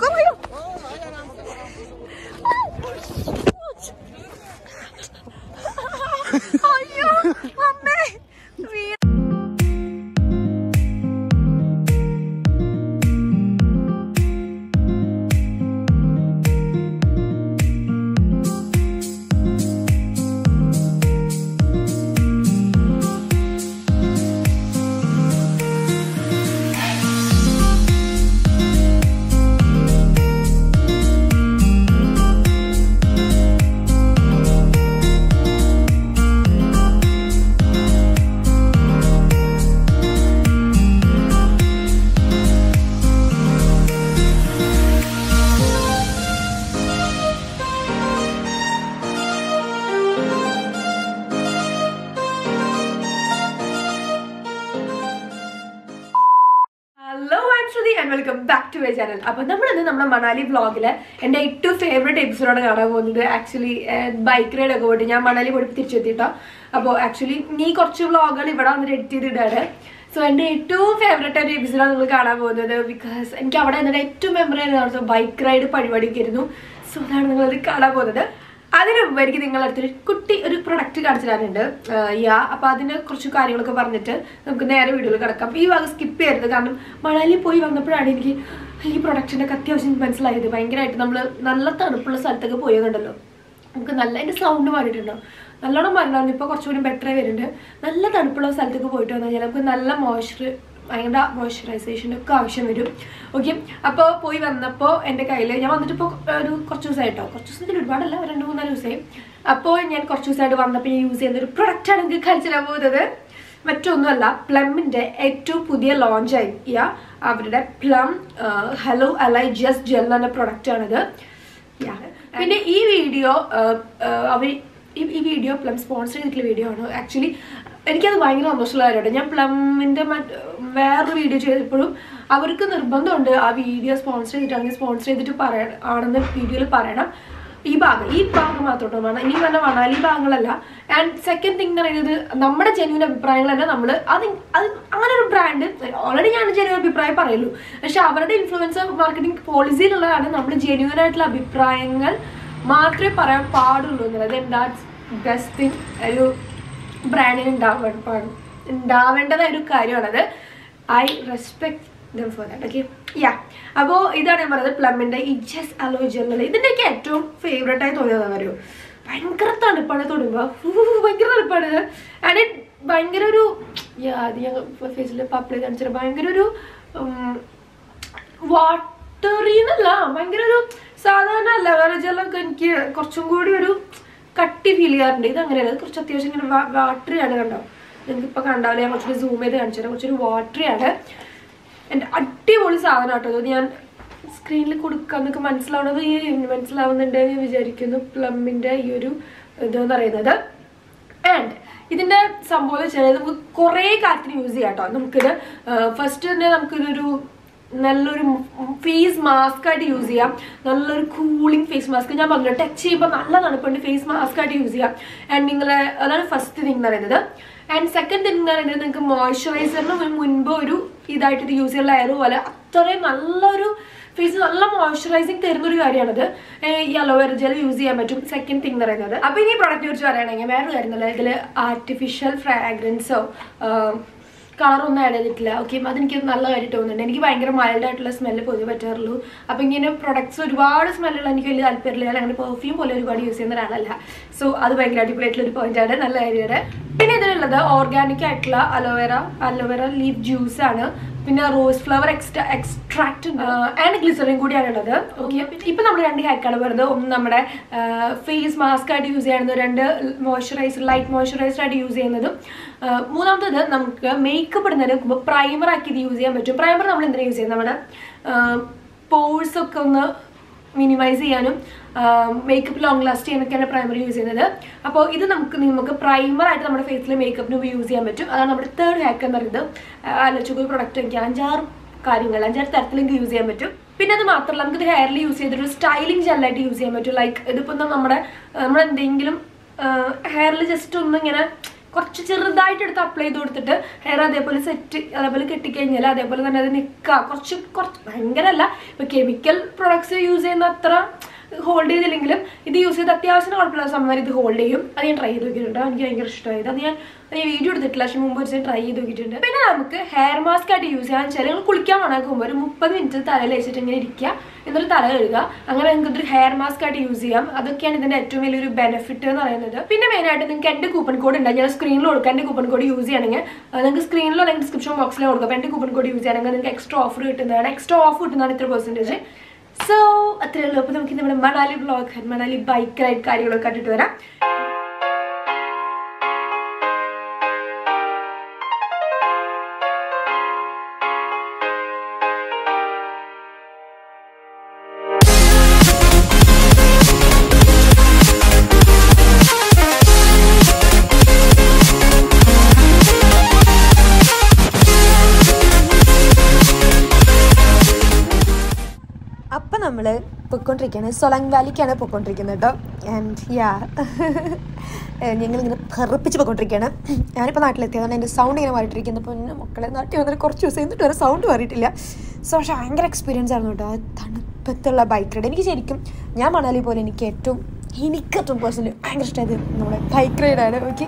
Come here. അയ്യോ അമ്മേ വീ- hello I'm Shruthi and welcome back to my channel അപ്പൊ നമ്മൾ ഇന്ന് നമ്മുടെ മണാലി വ്ളോഗില് എന്റെ ഏറ്റവും ഫേവറേറ്റ് എപ്പിസോഡാണ് കാണാൻ പോകുന്നത് ആക്ച്വലി ബൈക്ക് റൈഡ് ഒക്കെ പോയിട്ട് ഞാൻ മണാലി പോയിട്ട് തിരിച്ചെത്തിട്ടോ അപ്പോൾ ആക്ച്വലി നീ കുറച്ച് വ്ളോഗുകൾ ഇവിടെ വന്നിട്ട് എഡിറ്റ് ചെയ്തിട്ടാണ് സോ എന്റെ ഏറ്റവും ഫേവറേറ്റ് ഒരു എപ്പിസോഡാണ് നിങ്ങൾ കാണാൻ പോകുന്നത് ബിക്കോസ് എനിക്ക് അവിടെ എന്നിട്ട് ഏറ്റവും മെമ്മറി ആയിരുന്നു ബൈക്ക് റൈഡ് പരിപാടിയൊക്കെ ആയിരുന്നു സോ അതാണ് നിങ്ങളത് കാണാൻ പോകുന്നത് അതിന് മുമ്പ് എനിക്ക് നിങ്ങളുടെ അടുത്തൊരു കുട്ടി ഒരു പ്രൊഡക്റ്റ് കാണിച്ചു തരാനുണ്ട് ആഹ് യാ അപ്പൊ അതിന് കുറച്ച് കാര്യങ്ങളൊക്കെ പറഞ്ഞിട്ട് നമുക്ക് നേരെ വീഡിയോയിൽ കിടക്കാം ഈ വക സ്കിപ്പ് ചെയ്യരുത് കാരണം മണാലി പോയി വന്നപ്പോഴാണ് എനിക്ക് ഈ പ്രൊഡക്റ്റിന്റെ ഒക്കെ അത്യാവശ്യം മനസ്സിലായത് ഭയങ്കരമായിട്ട് നമ്മൾ നല്ല തണുപ്പുള്ള സ്ഥലത്തൊക്കെ പോയതുണ്ടല്ലോ നമുക്ക് നല്ല അതിന്റെ സൗണ്ട് മാറിയിട്ടുണ്ടോ നല്ലോണം മാറിയിട്ടുണ്ടായിരുന്നു ഇപ്പൊ കുറച്ചുകൂടി ബെറ്റർ ആയി വരുന്നുണ്ട് നല്ല തണുപ്പുള്ള സ്ഥലത്തേക്ക് പോയിട്ട് വന്നു കഴിഞ്ഞാൽ നമുക്ക് നല്ല മോയ്സ്ചർ ഭയങ്കര മോയ്സ്ചറൈസേഷൻ്റെ ഒക്കെ ആവശ്യം വരും ഓക്കെ അപ്പോൾ പോയി വന്നപ്പോൾ എൻ്റെ കയ്യിൽ ഞാൻ വന്നിട്ട് ഇപ്പോൾ ഒരു കുറച്ച് ദിവസമായിട്ടോ കുറച്ച് ദിവസത്തിൽ ഒരുപാടല്ല ഒരു രണ്ട് മൂന്നാല് ദിവസമായി അപ്പോൾ ഞാൻ കുറച്ച് ദിവസമായിട്ട് വന്നപ്പോൾ ഞാൻ യൂസ് ചെയ്യുന്ന ഒരു പ്രൊഡക്റ്റാണ് നിങ്ങൾക്ക് കാണിച്ചു തരാൻ പോകുന്നത് മറ്റൊന്നുമല്ല പ്ലമ്മിൻ്റെ ഏറ്റവും പുതിയ ലോഞ്ച് ആയിരിക്കുക അവരുടെ Plum hello aloe just gel എന്ന പ്രൊഡക്റ്റാണിത് Yeah. പിന്നെ ഈ വീഡിയോ അവർ ഈ ഈ വീഡിയോ പ്ലം സ്പോൺസർ ചെയ്തിട്ടുള്ള വീഡിയോ ആണ് ആക്ച്വലി എനിക്കത് ഭയങ്കര സന്തോഷമുള്ള കാര്യമാണ് ഞാൻ പ്ലമ്മിന്റെ മറ്റ് വേറൊരു വീഡിയോ ചെയ്തപ്പോഴും അവർക്ക് നിർബന്ധമുണ്ട് ആ വീഡിയോ സ്പോൺസർ ചെയ്തിട്ടാണെങ്കിൽ സ്പോൺസർ ചെയ്തിട്ട് പറയ ആണെന്ന് വീഡിയോയിൽ പറയണം ഈ ഭാഗം ഈ ഭാഗം മാത്രം കേട്ടോ മണ ഇനി പറഞ്ഞ മണാലി ഭാഗങ്ങളല്ല ആൻഡ് സെക്കൻഡ് തിങ് എന്ന് പറയുന്നത് നമ്മുടെ ജെന്യൂൻ അഭിപ്രായങ്ങൾ തന്നെ നമ്മൾ അത് അത് അങ്ങനെ ഒരു ബ്രാൻഡ് ഓൾറെഡി ഞാൻ ജെന്യൂൻ അഭിപ്രായം പറയുള്ളൂ പക്ഷെ അവരുടെ ഇൻഫ്ലുവൻസർ മാർക്കറ്റിംഗ് പോളിസിയിലുള്ളതാണ് നമ്മൾ ജെന്യൂൻ ആയിട്ടുള്ള അഭിപ്രായങ്ങൾ മാത്രമേ പറയാൻ പാടുള്ളൂ എന്നുള്ളത് ദാറ്റ്സ് ബെസ്റ്റ് തിങ് ഒരു ബ്രാൻഡിന് ഉണ്ടാവേണ്ട പാടും ഉണ്ടാവേണ്ടതായ ഒരു കാര്യമാണത് I respect them for that okay yeah അപ്പോൾ ഇതാണ് ഞാൻ പറയുന്നത് പ്ലമ്മിൻ്റെ ഈ ജസ് അലോ ജെല്ലുകൾ ഇതിൻ്റെയൊക്കെ ഏറ്റവും ഫേവറേറ്റ് ആയി തോന്നിയതാണ് അറിയോ ഭയങ്കര തണുപ്പാണ് തൊടുമ്പോൾ ഭയങ്കര തണുപ്പാണ് ആൻഡ് ഇറ്റ് ഭയങ്കര ഒരു യാ അത് ഞങ്ങൾ ഫേസിൽ അപ്ലൈ കാണിച്ചത് ഭയങ്കര ഒരു വാട്ടറി എന്നല്ല ഭയങ്കര ഒരു സാധാരണ അലവേറ ജെല്ലൊക്കെ എനിക്ക് കുറച്ചും കൂടി ഒരു കട്ടി ഫീൽ ചെയ്യാറുണ്ട് ഇത് അങ്ങനെയല്ല ഇത് കുറച്ച് അത്യാവശ്യം ഇങ്ങനെ വാട്ടറി ആണ് കണ്ടോ നിങ്ങൾക്ക് ഇപ്പോൾ കണ്ടാവില്ല ഞാൻ കുറച്ചുകൂടി സൂം ചെയ്ത് കാണിച്ചു തരാം കുറച്ചൊരു വാട്ടറി ആണ് എൻ്റെ അടിപൊളി സാധനം കേട്ടോ ഇത് ഞാൻ സ്ക്രീനിൽ കൊടുക്കാന്നൊക്കെ മനസ്സിലാവുന്നത് ഈ മനസ്സിലാവുന്നുണ്ട് എന്ന് വിചാരിക്കുന്നു പ്ലമ്മിൻ്റെ ഈ ഒരു ഇതെന്ന് പറയുന്നത് ആൻഡ് ഇതിന്റെ സംഭവം എന്ന് വെച്ചാൽ നമുക്ക് കുറേ കാര്യത്തിന് യൂസ് ചെയ്യാം കേട്ടോ നമുക്കിത് ഫസ്റ്റ് തന്നെ നമുക്കിതൊരു നല്ലൊരു ഫേസ് മാസ്ക് ആയിട്ട് യൂസ് ചെയ്യാം നല്ലൊരു കൂളിംഗ് ഫേസ് മാസ്ക് ഞാൻ പറഞ്ഞു ടച്ച് ചെയ്യുമ്പോൾ നല്ല തണുപ്പുണ്ട് ഫേസ് മാസ്ക് ആയിട്ട് യൂസ് ചെയ്യാം ആൻഡ് നിങ്ങൾ അതാണ് ഫസ്റ്റ് തിങ് എന്ന് പറയുന്നത് ആൻഡ് സെക്കൻഡ് തിങ് എന്ന് പറയുന്നത് നിങ്ങൾക്ക് മോയ്സ്ചറൈസറിന് മുൻപ് ഒരു ഇതായിട്ട് ഇത് യൂസ് ചെയ്യാനുള്ള എയർ പോലെ അത്രയും നല്ലൊരു ഫേസ് നല്ല മോയ്സ്ചറൈസിങ് തരുന്ന ഒരു കാര്യമാണത് ഈ അലോവേറ ജെൽ യൂസ് ചെയ്യാൻ പറ്റും സെക്കൻഡ് തിങ് എന്ന് പറയുന്നത് അപ്പൊ ഇനി പ്രോഡക്റ്റിനെ കുറിച്ച് പറയുകയാണെങ്കിൽ വേറൊരു കാര്യം നല്ല ഇതിൽ ആർട്ടിഫിഷ്യൽ ഫ്രാഗ്രൻസോ കളറൊന്നും ആഡ് ചെയ്തിട്ടില്ല ഓക്കെ അതെനിക്ക് നല്ല കാര്യമായിട്ട് തോന്നുന്നുണ്ട് എനിക്ക് ഭയങ്കര മൈൽഡ് ആയിട്ടുള്ള സ്മെല്ല് പൊതുവെ പറ്റാറുള്ളൂ അപ്പം ഇങ്ങനെ പ്രൊഡക്ട്സ് ഒരുപാട് സ്മെല്ലുള്ള എനിക്ക് വലിയ താല്പര്യമില്ല ഞാൻ അങ്ങനെ പെർഫ്യൂം പോലെ ഒരുപാട് യൂസ് ചെയ്യുന്ന ഒരാളല്ല സോ അത് ഭയങ്കര അടിപൊളിയായിട്ടുള്ള ഒരു പോയിന്റാണ് നല്ല കാര്യമാണ് പിന്നെ ഇതിലുള്ളത് ഓർഗാനിക് ആയിട്ടുള്ള അലോവേറ അലോവേറ ലീഫ് ജ്യൂസ് ആണ് പിന്നെ rose flower extra extract and glycerin കൂടിയാണ് ഉള്ളത് ഓക്കെ ഇപ്പൊ നമ്മൾ രണ്ട് ഹാക്കാണ് വരുന്നത് ഒന്ന് നമ്മുടെ ഫേസ് മാസ്ക് ആയിട്ട് യൂസ് ചെയ്യുന്നത് രണ്ട് മോയ്സ്ചറൈസർ ലൈറ്റ് മോയ്സ്ചറൈസർ ആയിട്ട് യൂസ് ചെയ്യുന്നതും ആ, മൂന്നാമത്തത് നമുക്ക് മേക്കപ്പ് ഇടുന്നതിന് പ്രൈമർ ആക്കി ഇത് യൂസ് ചെയ്യാൻ പറ്റും പ്രൈമർ നമ്മൾ എന്തിനാ യൂസ് ചെയ്യുന്നത് നമ്മുടെ പോഴ്സ് ഒക്കെ ഒന്ന് മിനിമൈസ് ചെയ്യാനും മേക്കപ്പ് ലോങ് ലാസ്റ്റ് ചെയ്യാനൊക്കെയാണ് പ്രൈമർ യൂസ് ചെയ്യുന്നത് അപ്പോൾ ഇത് നമുക്ക് നമുക്ക് പ്രൈമർ ആയിട്ട് നമ്മുടെ ഫേസിൽ മേക്കപ്പിന് യൂസ് ചെയ്യാൻ പറ്റും അതാണ് നമ്മുടെ തേർഡ് ഹാക്ക് എന്ന് പറയുന്നത് അലച്ചുക പ്രൊഡക്റ്റ് എനിക്ക് അഞ്ചാറ് കാര്യങ്ങൾ അഞ്ചാറ് തരത്തിൽ എനിക്ക് യൂസ് ചെയ്യാൻ പറ്റും പിന്നെ അത് മാത്രമല്ല നമുക്ക് ഇത് ഹെയറിൽ യൂസ് ചെയ്തിട്ട് ഒരു സ്റ്റൈലിംഗ് ജെല്ലായിട്ട് യൂസ് ചെയ്യാൻ പറ്റും ലൈക്ക് ഇതിപ്പോൾ നമ്മുടെ നമ്മുടെ എന്തെങ്കിലും ഹെയറിൽ ജസ്റ്റ് ഒന്ന് ഇങ്ങനെ കുറച്ച് ചെറുതായിട്ട് എടുത്ത് അപ്ലൈ ചെയ്ത് കൊടുത്തിട്ട് ഹെയർ അതേപോലെ സെറ്റ് അതേപോലെ കെട്ടിക്കഴിഞ്ഞാൽ അതേപോലെ തന്നെ അത് നിൽക്കുക കുറച്ച് കുറച്ച് ഭയങ്കര അല്ല ഇപ്പൊ കെമിക്കൽ പ്രൊഡക്ട്സ് യൂസ് ചെയ്യുന്ന അത്ര ഹോൾഡ് ചെയ്തില്ലെങ്കിലും ഇത് യൂസ് ചെയ്ത് അത്യാവശ്യം കുഴപ്പമില്ല സംഭവം ഇത് ഹോൾഡ് ചെയ്യും അത് ഞാൻ ട്രൈ ചെയ്ത് നോക്കിയിട്ടുണ്ട് എനിക്ക് ഭയങ്കര ഇഷ്ടമായത് അത് ഞാൻ ഞാൻ വീഡിയോ എടുത്തിട്ടില്ല പക്ഷെ മുമ്പ് ഒരു ട്രൈ ചെയ്ത് നോക്കിയിട്ടുണ്ട് പിന്നെ നമുക്ക് ഹെയർ മാസ്ക് ആയിട്ട് യൂസ് ചെയ്യാൻ വെച്ചാൽ നിങ്ങൾ കുളിക്കാൻ മണക്കുമ്പോൾ ഒരു മുപ്പത് മിനിറ്റ് തലയിൽ വെച്ചിട്ട് ഇങ്ങനെ ഇരിക്കുക എന്നിട്ട് തല കഴുകുക അങ്ങനെ നിങ്ങൾക്ക് ഒരു ഹെയർ മാസ്ക് ആയിട്ട് യൂസ് ചെയ്യാം അതൊക്കെയാണ് ഇതിന്റെ ഏറ്റവും വലിയൊരു ബെനിഫിറ്റ് എന്ന് പറയുന്നത് പിന്നെ മെയിൻ ആയിട്ട് നിങ്ങൾക്ക് എന്റെ കൂപ്പൺ കോഡ് ഉണ്ട് ഞാൻ സ്ക്രീനിൽ കൊടുക്കാം എന്റെ കൂപ്പൺ കോഡ് യൂസ് ചെയ്യണമെങ്കിൽ അത് നിങ്ങൾക്ക് സ്ക്രീനിലോ അല്ലെങ്കിൽ ഡിസ്ക്രിപ്ഷൻ ബോക്സിലോ കൊടുക്കാം അപ്പോൾ എന്റെ കൂപ്പൺ കോഡ് യൂസ് ചെയ്യണമെങ്കിൽ നിങ്ങൾക്ക് എക്സ്ട്രാ ഓഫർ കിട്ടുന്നതാണ് എക്സ്ട്രാ ഓഫ് കിട്ടുന്നതാണ് ഇത്ര പെർസെൻറ്റേജ് സോ അത്രയേ ഉള്ളൂ അപ്പോൾ നമുക്ക് നമ്മുടെ Manali blog Manali bike ride കാര്യങ്ങളൊക്കെ കണ്ടിട്ട് വരാം അപ്പം നമ്മൾ പൊയ്ക്കൊണ്ടിരിക്കുകയാണ് സൊലങ് വാലിക്കാണ് പൊയ്ക്കൊണ്ടിരിക്കുന്നത് കേട്ടോ ആൻഡ് യാ ഞങ്ങളിങ്ങനെ പെറുപ്പിച്ച് പൊയ്ക്കൊണ്ടിരിക്കുകയാണ് ഞാനിപ്പോൾ നാട്ടിലെത്തിയതാണ് എൻ്റെ സൗണ്ട് ഇങ്ങനെ മാറിയിട്ടിരിക്കുന്നത് അപ്പോൾ എൻ്റെ മക്കളെ നാട്ടിൽ വന്നിട്ട് കുറച്ച് ദിവസം എന്നിട്ട് വരെ സൗണ്ട് മാറിയിട്ടില്ല സോ പക്ഷേ ഭയങ്കര എക്സ്പീരിയൻസ് ആയിരുന്നു കേട്ടോ ആ തണുപ്പത്തുള്ള ബൈക്ക് റൈഡ് എനിക്ക് ശരിക്കും ഞാൻ മണാലി പോലെ എനിക്ക് ഏറ്റവും എനിക്ക് ഏറ്റവും പേഴ്സണലി ഭയങ്കര ഇഷ്ടമായത് നമ്മുടെ ബൈക്ക് റൈഡാണ് ഓക്കെ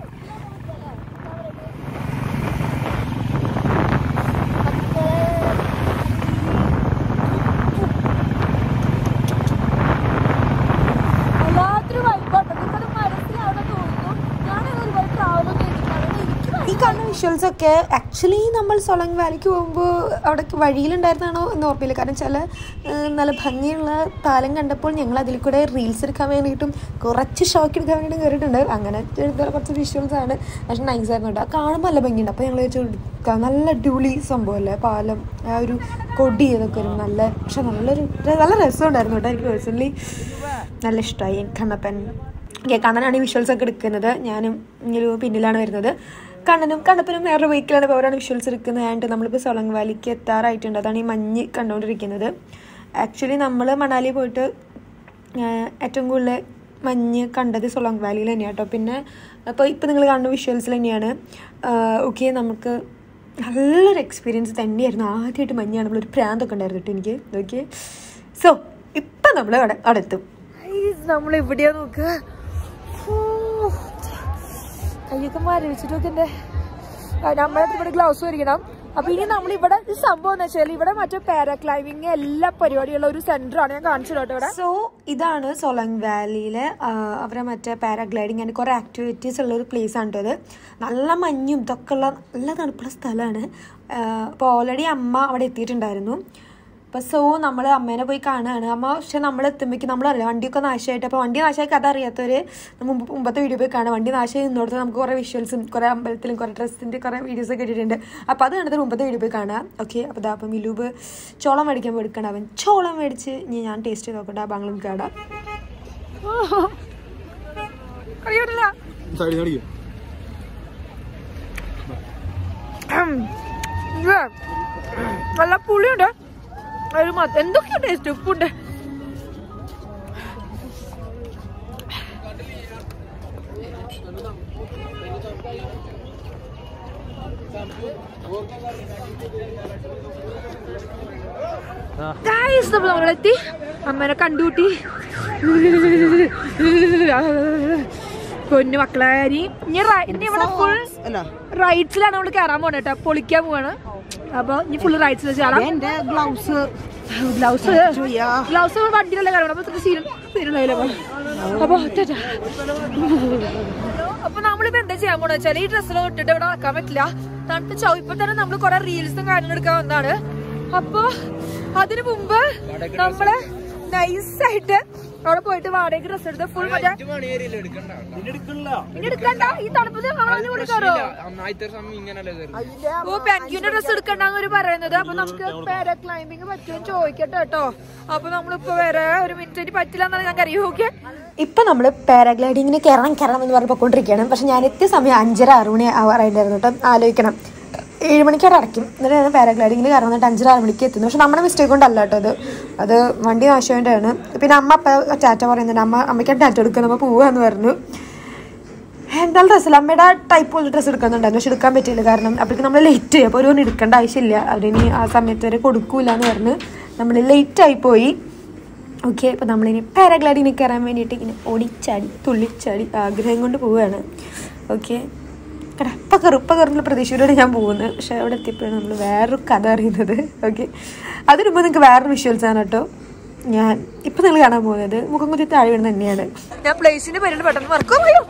വല്ലാത്തൊരു വൈബാട്ടോ നിങ്ങൾക്കത് മനസ്സിലാവുന്ന തോന്നുന്നു ഞാനത് ഒരുപാട് ട്രാവൽ ചെയ്തിട്ടാണ് ഈ കാണുന്ന വിഷ്വൽസ് ഒക്കെ ആക്ച്വലി നമ്മൾ സൊളങ് വാലിക്ക് പോകുമ്പോൾ അവിടെ വഴിയിലുണ്ടായിരുന്നാണോ എന്ന് ഓർമ്മയില്ല കാരണം ചില ഏഹ്, നല്ല ഭംഗിയുള്ള പാലം കണ്ടപ്പോൾ ഞങ്ങൾ അതിൽ കൂടെ റീൽസ് എടുക്കാൻ വേണ്ടിയിട്ടും കുറച്ച് ഷോക്ക് എടുക്കാൻ വേണ്ടിയിട്ടും കയറിയിട്ടുണ്ട് അങ്ങനെ എടുത്ത കുറച്ച് വിഷ്വൽസ് ആണ് പക്ഷെ നൈസ് ആയിരുന്നു കേട്ടോ കാണുമ്പോൾ നല്ല ഭംഗിയുണ്ട് അപ്പോൾ ഞങ്ങൾ വെച്ച് എടുക്കാം നല്ല അടിപൊളി സംഭവമല്ലേ പാലം ആ ഒരു കൊടി അതൊക്കെ ഒരു നല്ല പക്ഷെ നല്ലൊരു നല്ല രസമുണ്ടായിരുന്നു കേട്ടോ എനിക്ക് പേഴ്സണലി നല്ല ഇഷ്ടമായി കണ്ണപ്പൻ ഓക്കെ കണ്ണനാണ് ഈ വിഷ്വൽസ് ഒക്കെ എടുക്കുന്നത് ഞാനും ഒരു പിന്നിലാണ് വരുന്നത് കണ്ണനും കണ്ണപ്പനും വേറൊരു വെഹിക്കിളാണ് ഇപ്പോൾ അവരാണ് വിഷ്വൽസ് എടുക്കുന്നത് ആൻഡ് നമ്മളിപ്പോൾ സൊളങ് വാലിക്ക് എത്താറായിട്ടുണ്ട് അതാണ് ഈ മഞ്ഞ് കണ്ടുകൊണ്ടിരിക്കുന്നത് ആക്ച്വലി നമ്മൾ മണാലി പോയിട്ട് ആഹ്, ഏറ്റവും കൂടുതൽ മഞ്ഞ് കണ്ടത് സൊളങ് വാലിയിൽ തന്നെയാണ് കേട്ടോ പിന്നെ അപ്പോൾ ഇപ്പോൾ നിങ്ങൾ കാണുന്ന വിഷ്വൽസിൽ തന്നെയാണ് ഓക്കെ നമുക്ക് നല്ലൊരു എക്സ്പീരിയൻസ് തന്നെയായിരുന്നു ആദ്യമായിട്ട് മഞ്ഞ് കാണുമ്പോൾ ഒരു പ്രാന്തൊക്കെ ഉണ്ടായിരുന്നു കേട്ടോ എനിക്ക് ഓക്കെ സോ ഇപ്പം നമ്മൾ അവിടെ അവിടെ എത്തും നമ്മൾ എവിടെയാ നോക്കുക കയ്യൊക്കെ മരവിച്ചിട്ടൊക്കെ എൻ്റെ നമ്മളെ ഇവിടെ ഗ്ലൗസ് വരിക്കണം അപ്പൊ ഇനി നമ്മൾ ഇവിടെ ഈ സംഭവം എന്ന് വെച്ചാൽ ഇവിടെ മറ്റേ പാരാക്ലൈമ്പിങ് എല്ലാ പരിപാടിയുള്ള ഒരു സെന്റർ ആണ് ഞാൻ കാണിച്ചു കേട്ടോ ഇവിടെ സോ ഇതാണ് സൊലങ് വാലിയിലെ അവരെ മറ്റേ പാരാഗ്ലൈഡിങ് ആൻഡ് കുറെ ആക്ടിവിറ്റീസ് ഉള്ള ഒരു പ്ലേസ് ആണ് കേട്ടോ ഇത് നല്ല മഞ്ഞും ഇതൊക്കെ ഉള്ള നല്ല തണുപ്പുള്ള സ്ഥലമാണ് അപ്പോൾ ഓൾറെഡി അമ്മ അവിടെ എത്തിയിട്ടുണ്ടായിരുന്നു അപ്പോൾ സോ നമ്മൾ അമ്മേനെ പോയി കാണുകയാണ് അമ്മ പക്ഷെ നമ്മൾ എത്തുമ്പോഴേക്കും നമ്മളറിയില്ല വണ്ടിയൊക്കെ നാശമായിട്ട് അപ്പോൾ വണ്ടി നാശമായി കഥ അറിയാത്തവർ മുമ്പ് മുമ്പത്തെ വീഡിയോ പോയി കാണാം വണ്ടി നാശമായി നിന്നോടത്ത് നമുക്ക് കുറേ വിഷ്വൽസും കുറേ അമ്പലത്തിലും കുറേ ഡ്രസ്സിൻ്റെ കുറേ വീഡിയോസൊക്കെ ഇട്ടിട്ടുണ്ട് അപ്പോൾ അത് കണ്ടിട്ട് മുമ്പത്തെ വീഡിയോ പോയി കാണാം ഓക്കെ അപ്പോൾ ദാ അപ്പം മിലൂബ് ചോളം മേടിക്കാൻ എടുക്കണം അവൻ ചോളം മേടിച്ച് ഇനി ഞാൻ ടേസ്റ്റ് ചെയ്ത് നോക്കട്ടെ ആ ബാംഗ്ലൂർ കാട അറിയില്ല സൈഡിൽ അടിക്കും നല്ല പുളിയുണ്ട് ഒരു മത്ത എന്തൊക്കെയാ ടേസ്റ്റ് ഉപ്പുണ്ട് Guys, നമ്മൾ അവിടെ എത്തി അമ്മേനെ കണ്ടുകൂട്ടി പൊന്നു മക്കളെ ഇനി ഇനി റൈ- ഇനി ഇവിടെ ഫുൾ റൈറ്റ്സിലാണ് നമ്മൾ കയറാൻ പോണേ കേട്ടോ പൊളിക്കാൻ പോവാണ് അപ്പൊ ഇനി ഫുൾ റൈറ്റ്സിൽ കയറാം എന്റെ ഗ്ലൗസ് ഗ്ലൗസ് ഗ്ലൗസ് വണ്ടിയിലല്ലേ കയറണം അപ്പൊ സീൻ സീനുണ്ടാവില്ല അപ്പൊ ടാറ്റാ. അപ്പൊ നമ്മളിപ്പോ എന്താ ചെയ്യാൻ പോണെന്ന് വെച്ചാൽ ഈ ഡ്രസ്സിലോ ഇട്ടിട്ട് ഇവിടെ നടക്കാൻ പറ്റില്ല തണുത്ത ചോ ഇപ്പൊ തന്നെ നമ്മള് കൊറേ റീൽസും കാര്യങ്ങളും എടുക്കാൻ വന്നതാണ് അപ്പൊ അതിനു മുമ്പ് നമ്മള് നൈസായിട്ട് അവിടെ പോയിട്ട് വാടകയ്ക്ക് ഡ്രസ് എടുത്ത് ഫുൾ മറ്റേ ഇനി എടുക്കണ്ട ഈ തണുപ്പത്ത് കാണാൻ കൊടുക്കാറോ ഓ പെൻഗ്യൂന്റെ ഡ്രസ് എടുക്കണ്ടെന്ന് ഒരു പറയുന്നത് അപ്പൊ നമുക്ക് പാരാക്ലൈമ്പിങ് പറ്റുമെന്ന് ചോദിക്കട്ടെ കേട്ടോ അപ്പൊ നമ്മളിപ്പോ വേറെ ഒരു മിനിറ്റ് പറ്റില്ല എന്നാണ് ഞങ്ങൾക്ക് അറിയൂ ഓക്കെ ഇപ്പം നമ്മൾ പാരാഗ്ലൈഡിങ്ങിന് കയറണം കയറണം എന്ന് പറഞ്ഞ് പൊയ്ക്കൊണ്ടിരിക്കുകയാണ് പക്ഷെ ഞാൻ എത്തിയ സമയം അഞ്ചര ആറ് മണി ആവാറായിട്ടുണ്ടായിരുന്നു കേട്ടോ ആലോചിക്കണം ഏഴ് മണിക്കാണ് അടയ്ക്കും എന്നിട്ട് ഞാൻ പാരാഗ്ലൈഡിങ്ങിന് കയറാൻ എന്നിട്ട് അഞ്ചര ആറ് മണിക്ക് എത്തുന്നു പക്ഷെ നമ്മുടെ മിസ്റ്റേക്ക് കൊണ്ടല്ല കേട്ടോ അത് അത് വണ്ടി നാശമായിട്ടാണ് പിന്നെ അമ്മ അപ്പം ടാറ്റ പറയുന്നുണ്ട് അമ്മ അമ്മയ്ക്ക് ടാറ്റ എടുക്കുക നമ്മൾ പോവാന്ന് പറഞ്ഞു എന്തായാലും ഡ്രസ്സില്ല അമ്മയുടെ ടൈപ്പ് ഉള്ള ഡ്രസ്സ് എടുക്കുന്നുണ്ടായിരുന്നു പക്ഷെ എടുക്കാൻ പറ്റിയില്ല കാരണം അപ്പോഴേക്കും നമ്മൾ ലേറ്റ് ആയി അപ്പോൾ ഒരു പറഞ്ഞു എടുക്കേണ്ട ആവശ്യമില്ല അവരിനി ആ സമയത്ത് വരെ കൊടുക്കൂല എന്ന് പറഞ്ഞ് നമ്മൾ ലേറ്റ് ആയി പോയി ഓക്കെ അപ്പോൾ നമ്മളിനി പാരാഗ്ലൈഡിങ്ങിന് കയറാൻ വേണ്ടിയിട്ട് ഇങ്ങനെ ഓടിച്ചാടി തുള്ളിച്ചാടി ആഗ്രഹം കൊണ്ട് പോവുകയാണ് ഓക്കെ കട ഇപ്പം കയറും ഇപ്പം കയറുന്ന പ്രതീക്ഷയോടെ ഞാൻ പോകുന്നത് പക്ഷേ അവിടെ എത്തിയപ്പോഴാണ് നമ്മൾ വേറൊരു കഥ അറിയുന്നത് ഓക്കെ അതിന് മുമ്പ് നിങ്ങൾക്ക് വേറൊരു വിഷ്വൽസ് ആണ് കേട്ടോ ഞാൻ ഇപ്പം നിങ്ങൾ കാണാൻ പോകുന്നത് മുഖം കുത്തി താഴെ വീണ് തന്നെയാണ് ഞാൻ പ്ലേസിന്റെ പേരിട്ട് പെട്ടെന്ന് മറക്കും അയ്യോ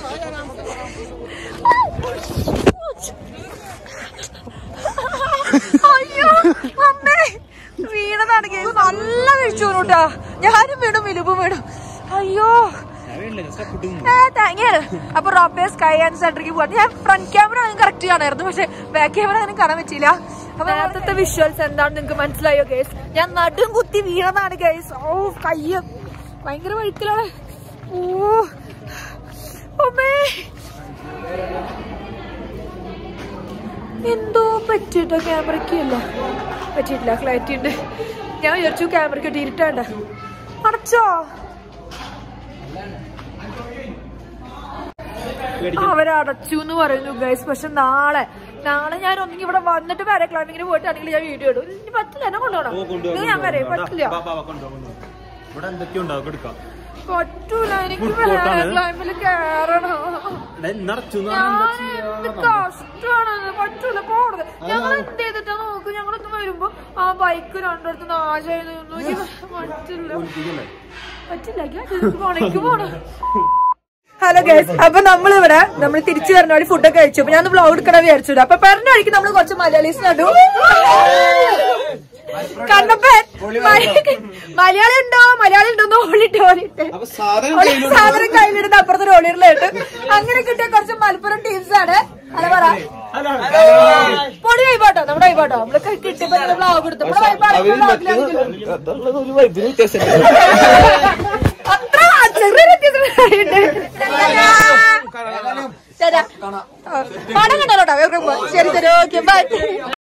അയ്യോ അമ്മേ വീണതാണ് കേസ് നല്ല കഴിച്ചു കേട്ടാ ഞാനും വീണു മിലുമ്പും വീണു അയ്യോ ഏ, thank you. അപ്പൊ റോപ്പേ സ്കൈ ആൻഡ് സെൻട്രിക്ക് പോകാൻ ഞാൻ ഫ്രണ്ട് ക്യാമറ കറക്റ്റ് കാണായിരുന്നു പക്ഷെ ബാക്ക് ക്യാമറ അങ്ങനെ കാണാൻ പറ്റിയില്ല അപ്പൊ നേരത്തെ വിഷ്വൽസ് എന്താണെന്ന് നിങ്ങൾക്ക് മനസ്സിലായോ ഗേസ് ഞാൻ നടും കുത്തി വീണതാണ് ഗേസ് ഓ കയ്യ ഭയങ്കര വഴുക്കലാണ് ഓ അമ്മേ എന്തോ പറ്റിട്ടോ ക്യാമറയ്ക്ക് അല്ല പറ്റിയിട്ടില്ല ക്ലാരിറ്റി ഉണ്ട് ഞാൻ വിചാരിച്ചു ക്യാമറയ്ക്ക് ഇട്ട് ഇരുട്ടാണ്ട അടച്ചോ അവരടച്ചു എന്ന് പറയുന്നു ഗൈസ് പക്ഷെ നാളെ നാളെ ഞാൻ ഒന്നെങ്കിൽ ഇവിടെ വന്നിട്ട് വരെ ക്ലൈമ്പിങ്ങിന് പോയിട്ടാണെങ്കിൽ ഞാൻ വീഡിയോ ഇടും ഇനി പറ്റില്ല എന്നെ കൊണ്ടുപോകണം ഇത് ഞാൻ വരെ പറ്റില്ല ഇവിടെ എന്തൊക്കെയോ ഉണ്ടാവും എടുക്കാം പറ്റൂല എനിക്ക് വേറെ ക്ലൈമ്പിൽ കയറണം നടച്ചു ഞാൻ എന്ത് കഷ്ടാണ് പറ്റൂല പോണത് ഞങ്ങൾ എന്ത് ചെയ്തിട്ടാ നോക്ക് ഞങ്ങളൊന്ന് വരുമ്പോ ആ ബൈക്ക് രണ്ടിടത്ത് നാശമായി നിന്നു എനിക്ക് പറ്റില്ല പറ്റില്ല പോണേക്ക് പോണം ഹലോ ഗൈസ് അപ്പൊ നമ്മളിവിടെ നമ്മൾ തിരിച്ചു വരുന്ന വഴി ഫുഡൊക്കെ കഴിച്ചു അപ്പൊ ഞാൻ ബ്ലോഗ് എടുക്കണം വിചാരിച്ചു അപ്പൊ പറഞ്ഞ വഴിക്ക് നമ്മൾ കുറച്ച് മലയാളീസ് നട്ടു കണ്ണപ്പൻ മലയാളി ഉണ്ടോ മലയാളി ഉണ്ടോ ഓളിട്ട് ഓളിട്ട് ഓളി സാധനം കയ്യിലിടുന്ന അപ്പുറത്തെ ഓളിറിലായിട്ട് അങ്ങനെ കിട്ടിയ കുറച്ച് മലപ്പുറം ടീംസ് ആണ് അല്ല പറ പൊടി വൈബാട്ടോ നമ്മുടെ വൈബാട്ടോ നമ്മള് കിട്ടിയപ്പോ ബ്ലോഗ് എടുത്തു നമ്മുടെ വൈബാണ് അത്ര ചെറിയ വ്യത്യാസം പടം കണ്ടോട്ടോ ശരി ശരി ഓക്കെ ബൈ